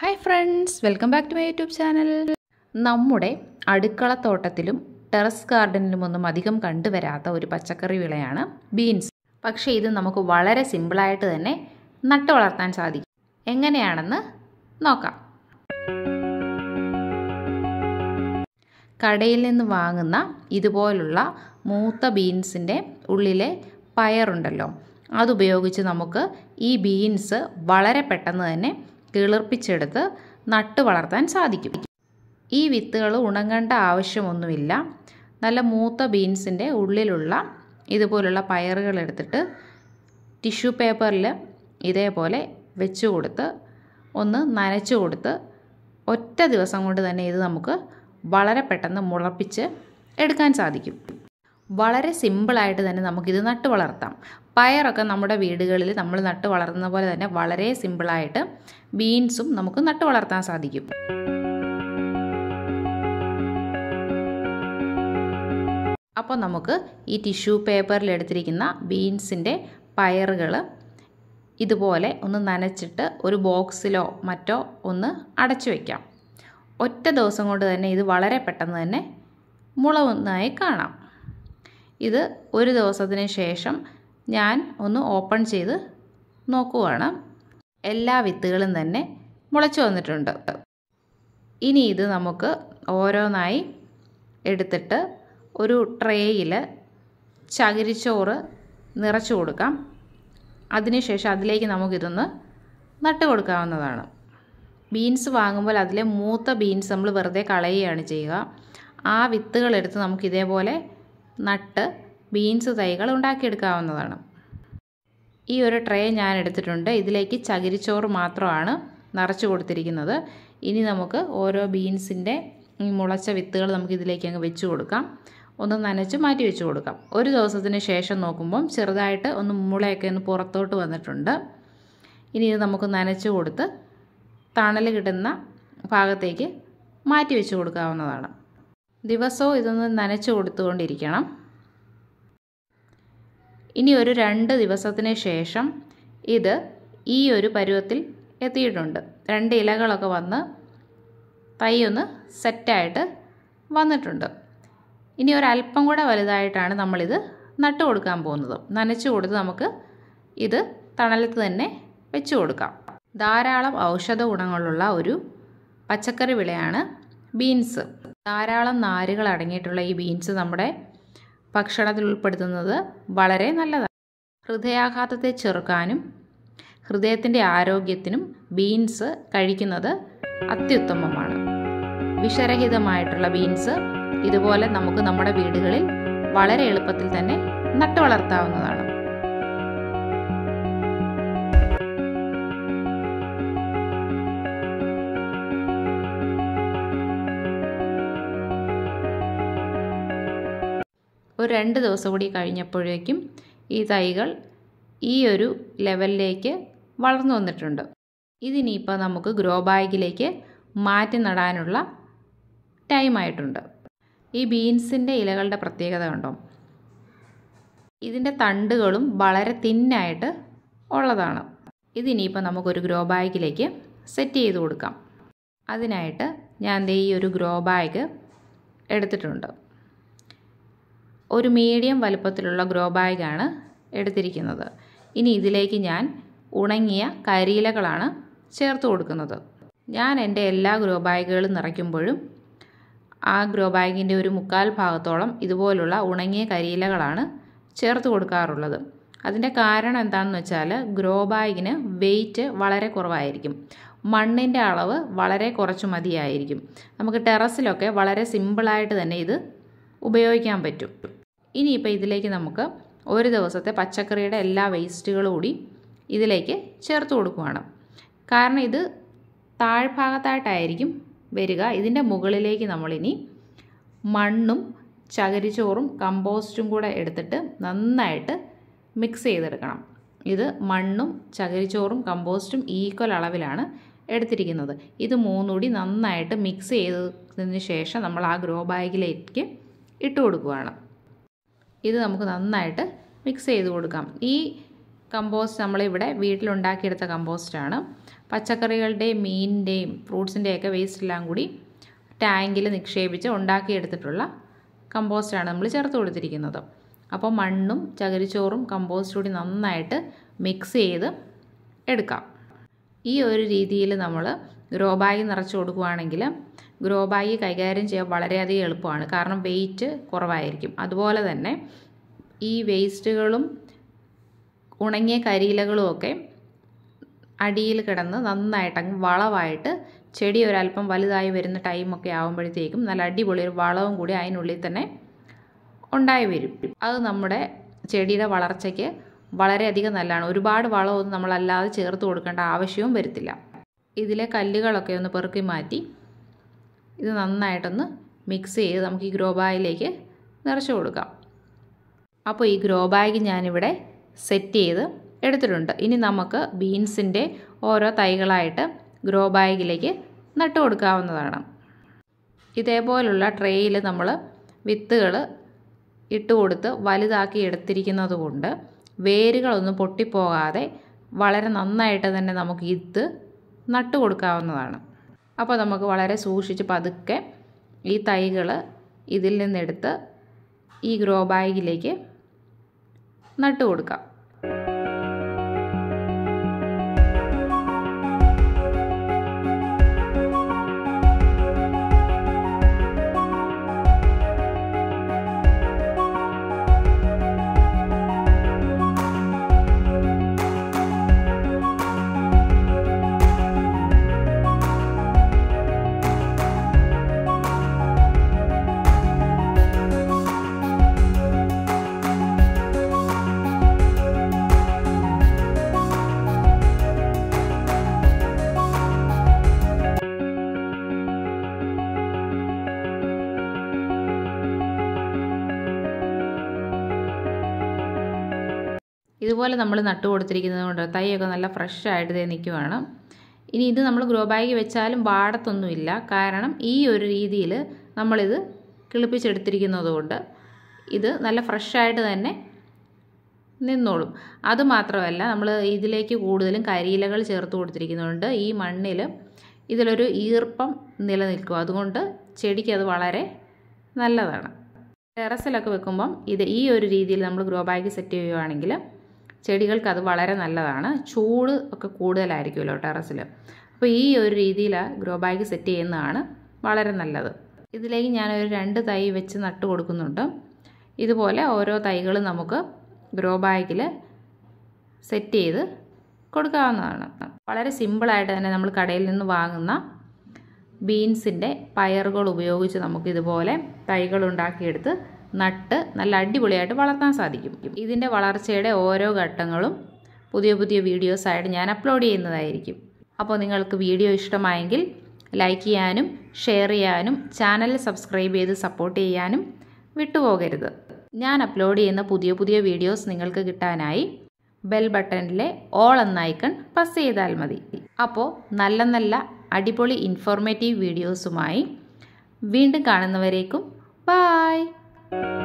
hi friends welcome back to my YouTube channel നമ്മുടെ അടുക്കളത്തോട്ടത്തിലും terrace ഗാർഡനിലുമൊന്നും അധികം കണ്ടുവരാത്ത ഒരു പച്ചക്കറി വിളയാണ് ബീൻസ് പക്ഷേ ഇത് നമുക്ക് വളരെ സിമ്പിളായിട്ട് തന്നെ നട്ടു വളർത്താൻ സാധിക്കും എങ്ങനെയാണെന്ന് നോക്കാം കടയിൽ നിന്ന് വാങ്ങുന്ന ഇതുപോലുള്ള മൂത്ത ബീൻസിൻ്റെ ഉള്ളിലെ പയറുണ്ടല്ലോ അതുപയോഗിച്ച് നമുക്ക് ഈ ബീൻസ് വളരെ പെട്ടെന്ന് തന്നെ കിളിർപ്പിച്ചെടുത്ത് നട്ടു വളർത്താൻ സാധിക്കും ഈ വിത്തുകൾ ഉണങ്ങേണ്ട ആവശ്യമൊന്നുമില്ല നല്ല മൂത്ത ബീൻസിൻ്റെ ഉള്ളിലുള്ള ഇതുപോലുള്ള പയറുകൾ എടുത്തിട്ട് ടിഷ്യൂ പേപ്പറിൽ ഇതേപോലെ വെച്ച് കൊടുത്ത് ഒന്ന് നനച്ചു കൊടുത്ത് ഒറ്റ ദിവസം കൊണ്ട് തന്നെ ഇത് നമുക്ക് വളരെ പെട്ടെന്ന് മുളപ്പിച്ച് എടുക്കാൻ സാധിക്കും വളരെ സിമ്പിളായിട്ട് തന്നെ നമുക്കിത് നട്ട് വളർത്താം പയറൊക്കെ നമ്മുടെ വീടുകളിൽ നമ്മൾ നട്ട് വളർത്തുന്ന പോലെ തന്നെ വളരെ സിമ്പിളായിട്ട് ബീൻസും നമുക്ക് നട്ട് വളർത്താൻ സാധിക്കും അപ്പോൾ നമുക്ക് ഈ ടിഷ്യൂ പേപ്പറിൽ എടുത്തിരിക്കുന്ന ബീൻസിൻ്റെ പയറുകൾ ഇതുപോലെ ഒന്ന് നനച്ചിട്ട് ഒരു ബോക്സിലോ മറ്റോ ഒന്ന് അടച്ചു വയ്ക്കാം ഒറ്റ ദിവസം കൊണ്ട് തന്നെ ഇത് വളരെ പെട്ടെന്ന് തന്നെ മുളവുന്നതായി കാണാം ഇത് ഒരു ദിവസത്തിന് ശേഷം ഞാൻ ഒന്ന് ഓപ്പൺ ചെയ്ത് നോക്കുവാണ് എല്ലാ വിത്തുകളും തന്നെ മുളച്ചു വന്നിട്ടുണ്ട് ഇനി ഇത് നമുക്ക് ഓരോന്നായി എടുത്തിട്ട് ഒരു ട്രേയിൽ ചകിരിച്ചോറ് നിറച്ചു കൊടുക്കാം അതിനുശേഷം അതിലേക്ക് നമുക്കിതൊന്ന് നട്ട് കൊടുക്കാവുന്നതാണ് ബീൻസ് വാങ്ങുമ്പോൾ അതിലെ മൂത്ത ബീൻസ് നമ്മൾ വെറുതെ കളയുകയാണ് ചെയ്യുക ആ വിത്തുകളെടുത്ത് നമുക്ക് ഇതേപോലെ നട്ട് ബീൻസ് തൈകൾ ഉണ്ടാക്കിയെടുക്കാവുന്നതാണ് ഈ ഒരു ട്രേ ഞാൻ എടുത്തിട്ടുണ്ട് ഇതിലേക്ക് ചകിരിച്ചോറ് മാത്രമാണ് നിറച്ച് കൊടുത്തിരിക്കുന്നത് ഇനി നമുക്ക് ഓരോ ബീൻസിൻ്റെ മുളച്ച വിത്തുകൾ നമുക്ക് ഇതിലേക്ക് അങ്ങ് വെച്ച് കൊടുക്കാം ഒന്ന് നനച്ച് മാറ്റി വെച്ച് കൊടുക്കാം ഒരു ദിവസത്തിന് ശേഷം നോക്കുമ്പം ചെറുതായിട്ട് ഒന്ന് മുളയൊക്കെ ഒന്ന് പുറത്തോട്ട് വന്നിട്ടുണ്ട് ഇനി ഇത് നമുക്ക് നനച്ച് കൊടുത്ത് തണൽ കിട്ടുന്ന ഭാഗത്തേക്ക് മാറ്റി വെച്ച് കൊടുക്കാവുന്നതാണ് ദിവസവും ഇതൊന്ന് നനച്ച് കൊടുത്തുകൊണ്ടിരിക്കണം ഇനി ഒരു രണ്ട് ദിവസത്തിന് ശേഷം ഇത് ഈ ഒരു പരുവത്തിൽ എത്തിയിട്ടുണ്ട് രണ്ട് ഇലകളൊക്കെ വന്ന് തൈ ഒന്ന് സെറ്റായിട്ട് വന്നിട്ടുണ്ട് ഇനി ഒരല്പം കൂടെ വലുതായിട്ടാണ് നമ്മളിത് നട്ടു കൊടുക്കാൻ പോകുന്നത് നനച്ചു കൊടുത്ത് നമുക്ക് ഇത് തണലത്ത് തന്നെ വെച്ച് കൊടുക്കാം ധാരാളം ഔഷധ ഗുണങ്ങളുള്ള ഒരു പച്ചക്കറി വിളയാണ് ബീൻസ് ധാരാളം നാരുകൾ അടങ്ങിയിട്ടുള്ള ഈ ബീൻസ് നമ്മുടെ ഭക്ഷണത്തിൽ ഉൾപ്പെടുത്തുന്നത് വളരെ നല്ലതാണ് ഹൃദയാഘാതത്തെ ചെറുക്കാനും ഹൃദയത്തിൻ്റെ ആരോഗ്യത്തിനും ബീൻസ് കഴിക്കുന്നത് അത്യുത്തമമാണ് വിഷരഹിതമായിട്ടുള്ള ബീൻസ് ഇതുപോലെ നമുക്ക് നമ്മുടെ വീടുകളിൽ വളരെ എളുപ്പത്തിൽ തന്നെ നട്ടു വളർത്താവുന്നതാണ് ഒരു രണ്ട് ദിവസം കൂടി കഴിഞ്ഞപ്പോഴേക്കും ഈ തൈകൾ ഈ ഒരു ലെവലിലേക്ക് വളർന്നു വന്നിട്ടുണ്ട് ഇതിനിപ്പോൾ നമുക്ക് ഗ്രോ ബാഗിലേക്ക് മാറ്റി നടാനുള്ള ടൈമായിട്ടുണ്ട് ഈ ബീൻസിൻ്റെ ഇലകളുടെ പ്രത്യേകത കണ്ടോ ഇതിൻ്റെ തണ്ടുകളും വളരെ തിന്നായിട്ട് ഉള്ളതാണ് ഇതിനിപ്പോൾ നമുക്കൊരു ഗ്രോ ബാഗിലേക്ക് സെറ്റ് ചെയ്ത് കൊടുക്കാം അതിനായിട്ട് ഞാൻ ദേ ഈ ഒരു ഗ്രോ ബാഗ് എടുത്തിട്ടുണ്ട് ഒരു മീഡിയം വലുപ്പത്തിലുള്ള ഗ്രോ ബാഗാണ് എടുത്തിരിക്കുന്നത് ഇനി ഇതിലേക്ക് ഞാൻ ഉണങ്ങിയ കരിയിലകളാണ് ചേർത്ത് കൊടുക്കുന്നത് ഞാൻ എൻ്റെ എല്ലാ ഗ്രോ ബാഗുകളും നിറയ്ക്കുമ്പോഴും ആ ഗ്രോ ബാഗിൻ്റെ ഒരു മുക്കാൽ ഭാഗത്തോളം ഇതുപോലുള്ള ഉണങ്ങിയ കരിയിലകളാണ് ചേർത്ത് കൊടുക്കാറുള്ളത് അതിൻ്റെ കാരണം എന്താണെന്ന് വെച്ചാൽ ഗ്രോ ബാഗിന് വെയിറ്റ് വളരെ കുറവായിരിക്കും മണ്ണിൻ്റെ അളവ് വളരെ കുറച്ച് മതിയായിരിക്കും നമുക്ക് ടെറസിലൊക്കെ വളരെ സിമ്പിളായിട്ട് തന്നെ ഇത് ഉപയോഗിക്കാൻ പറ്റും ഇനിയിപ്പോൾ ഇതിലേക്ക് നമുക്ക് ഒരു ദിവസത്തെ പച്ചക്കറിയുടെ എല്ലാ വേസ്റ്റുകളും കൂടി ഇതിലേക്ക് ചേർത്ത് കൊടുക്കുകയാണ് കാരണം ഇത് താഴ്ഭാഗത്തായിട്ടായിരിക്കും വരിക ഇതിൻ്റെ മുകളിലേക്ക് നമ്മളിനി മണ്ണും ചകിരിച്ചോറും കമ്പോസ്റ്റും കൂടെ എടുത്തിട്ട് നന്നായിട്ട് മിക്സ് ചെയ്തെടുക്കണം ഇത് മണ്ണും ചകിരിച്ചോറും കമ്പോസ്റ്റും ഈക്വൽ അളവിലാണ് എടുത്തിരിക്കുന്നത് ഇത് മൂന്നുകൂടി നന്നായിട്ട് മിക്സ് ചെയ്തതിന് ശേഷം നമ്മൾ ആ ഗ്രോ ബാഗിലേക്ക് ഇട്ട് കൊടുക്കുകയാണ് ഇത് നമുക്ക് നന്നായിട്ട് മിക്സ് ചെയ്ത് കൊടുക്കാം ഈ കമ്പോസ്റ്റ് നമ്മളിവിടെ വീട്ടിലുണ്ടാക്കിയെടുത്ത കമ്പോസ്റ്റാണ് പച്ചക്കറികളുടെയും മീനിൻ്റെയും ഫ്രൂട്ട്സിൻ്റെയൊക്കെ വേസ്റ്റ് എല്ലാം കൂടി ടാങ്കിൽ നിക്ഷേപിച്ച് ഉണ്ടാക്കിയെടുത്തിട്ടുള്ള കമ്പോസ്റ്റാണ് നമ്മൾ ചേർത്ത് കൊടുത്തിരിക്കുന്നത് അപ്പോൾ മണ്ണും ചകിരിച്ചോറും കമ്പോസ്റ്റ് കൂടി നന്നായിട്ട് മിക്സ് ചെയ്ത് എടുക്കാം ഈ ഒരു രീതിയിൽ നമ്മൾ ഗ്രോ ബാഗ് നിറച്ച് കൊടുക്കുകയാണെങ്കിൽ ഗ്രോ ബാഗ് കൈകാര്യം ചെയ്യാൻ വളരെയധികം എളുപ്പമാണ് കാരണം വെയിറ്റ് കുറവായിരിക്കും അതുപോലെ തന്നെ ഈ വേസ്റ്റുകളും ഉണങ്ങിയ കരിയിലകളും ഒക്കെ അടിയിൽ കിടന്ന് നന്നായിട്ട് അങ്ങ് വളമായിട്ട് ചെടി ഒരല്പം വലുതായി വരുന്ന ടൈമൊക്കെ ആകുമ്പോഴത്തേക്കും നല്ല അടിപൊളി ഒരു വളവും കൂടി അതിനുള്ളിൽ തന്നെ ഉണ്ടായി വരും അത് നമ്മുടെ ചെടിയുടെ വളർച്ചയ്ക്ക് വളരെയധികം നല്ലതാണ് ഒരുപാട് വളമൊന്നും നമ്മളല്ലാതെ ചേർത്ത് കൊടുക്കേണ്ട ആവശ്യവും വരത്തില്ല ഇതിലെ കല്ലുകളൊക്കെ ഒന്ന് പെറുക്കി മാറ്റി ഇത് നന്നായിട്ടൊന്ന് മിക്സ് ചെയ്ത് നമുക്ക് ഈ ഗ്രോ ബാഗിലേക്ക് നിറച്ച് കൊടുക്കാം അപ്പോൾ ഈ ഗ്രോ ബാഗ് ഞാനിവിടെ സെറ്റ് ചെയ്ത് എടുത്തിട്ടുണ്ട് ഇനി നമുക്ക് ബീൻസിൻ്റെ ഓരോ തൈകളായിട്ട് ഗ്രോ ബാഗിലേക്ക് നട്ടു കൊടുക്കാവുന്നതാണ് ഇതേപോലുള്ള ട്രേയിൽ നമ്മൾ വിത്തുകൾ ഇട്ട് കൊടുത്ത് വലുതാക്കി എടുത്തിരിക്കുന്നത് കൊണ്ട് വേരുകളൊന്നും പൊട്ടിപ്പോകാതെ വളരെ നന്നായിട്ട് തന്നെ നമുക്ക് ഇത് നട്ടു കൊടുക്കാവുന്നതാണ് അപ്പോൾ നമുക്ക് വളരെ സൂക്ഷിച്ച് പതുക്കെ ഈ തൈകൾ ഇതിൽ നിന്നെടുത്ത് ഈ ഗ്രോ ബാഗിലേക്ക് നട്ടു കൊടുക്കാം ഇതുപോലെ നമ്മൾ നട്ടു കൊടുത്തിരിക്കുന്നത് കൊണ്ട് തൈയൊക്കെ നല്ല ഫ്രഷ് ആയിട്ട് ഇതേ നിൽക്കുവാണ് ഇനി ഇത് നമ്മൾ ഗ്രോ ബാഗ് വെച്ചാലും വാടത്തൊന്നുമില്ല കാരണം ഈ ഒരു രീതിയിൽ നമ്മളിത് കിളിപ്പിച്ചെടുത്തിരിക്കുന്നത് കൊണ്ട് ഇത് നല്ല ഫ്രഷായിട്ട് തന്നെ നിന്നോളും അതുമാത്രമല്ല നമ്മൾ ഇതിലേക്ക് കൂടുതലും കരിയിലകൾ ചേർത്ത് കൊടുത്തിരിക്കുന്നതുകൊണ്ട് ഈ മണ്ണിൽ ഇതിലൊരു ഈർപ്പം നിലനിൽക്കും അതുകൊണ്ട് ചെടിക്ക് അത് വളരെ നല്ലതാണ് ടെറസിലൊക്കെ വെക്കുമ്പം ഇത് ഈ ഒരു രീതിയിൽ നമ്മൾ ഗ്രോ ബാഗ് സെറ്റ് ചെയ്യുകയാണെങ്കിൽ ചെടികൾക്ക് അത് വളരെ നല്ലതാണ് ചൂട് ഒക്കെ കൂടുതലായിരിക്കുമല്ലോ ടെറസിൽ അപ്പോൾ ഈ ഒരു രീതിയിൽ ഗ്രോ ബാഗ് സെറ്റ് ചെയ്യുന്നതാണ് വളരെ നല്ലത് ഇതിലേക്ക് ഞാനൊരു രണ്ട് തൈ വെച്ച് നട്ട് കൊടുക്കുന്നുണ്ട് ഇതുപോലെ ഓരോ തൈകൾ നമുക്ക് ഗ്രോ ബാഗിൽ സെറ്റ് ചെയ്ത് കൊടുക്കാവുന്നതാണ് വളരെ സിമ്പിളായിട്ട് തന്നെ നമ്മൾ കടയിൽ നിന്ന് വാങ്ങുന്ന ബീൻസിൻ്റെ പയറുകൾ ഉപയോഗിച്ച് നമുക്ക് ഇതുപോലെ തൈകൾ ഉണ്ടാക്കിയെടുത്ത് നട്ട് നല്ല അടിപൊളിയായിട്ട് വളർത്താൻ സാധിക്കും ഇതിൻ്റെ വളർച്ചയുടെ ഓരോ ഘട്ടങ്ങളും പുതിയ പുതിയ വീഡിയോസായിട്ട് ഞാൻ അപ്ലോഡ് ചെയ്യുന്നതായിരിക്കും അപ്പോൾ നിങ്ങൾക്ക് വീഡിയോ ഇഷ്ടമായെങ്കിൽ ലൈക്ക് ചെയ്യാനും ഷെയർ ചെയ്യാനും ചാനൽ സബ്സ്ക്രൈബ് ചെയ്ത് സപ്പോർട്ട് ചെയ്യാനും വിട്ടുപോകരുത് ഞാൻ അപ്ലോഡ് ചെയ്യുന്ന പുതിയ പുതിയ വീഡിയോസ് നിങ്ങൾക്ക് കിട്ടാനായി ബെൽ ബട്ടണിലെ ഓൾ എന്ന ഐക്കൺ പ്രസ് ചെയ്താൽ മതി അപ്പോൾ നല്ല നല്ല അടിപൊളി ഇൻഫോർമേറ്റീവ് വീഡിയോസുമായി വീണ്ടും കാണുന്നവരേക്കും ബായ്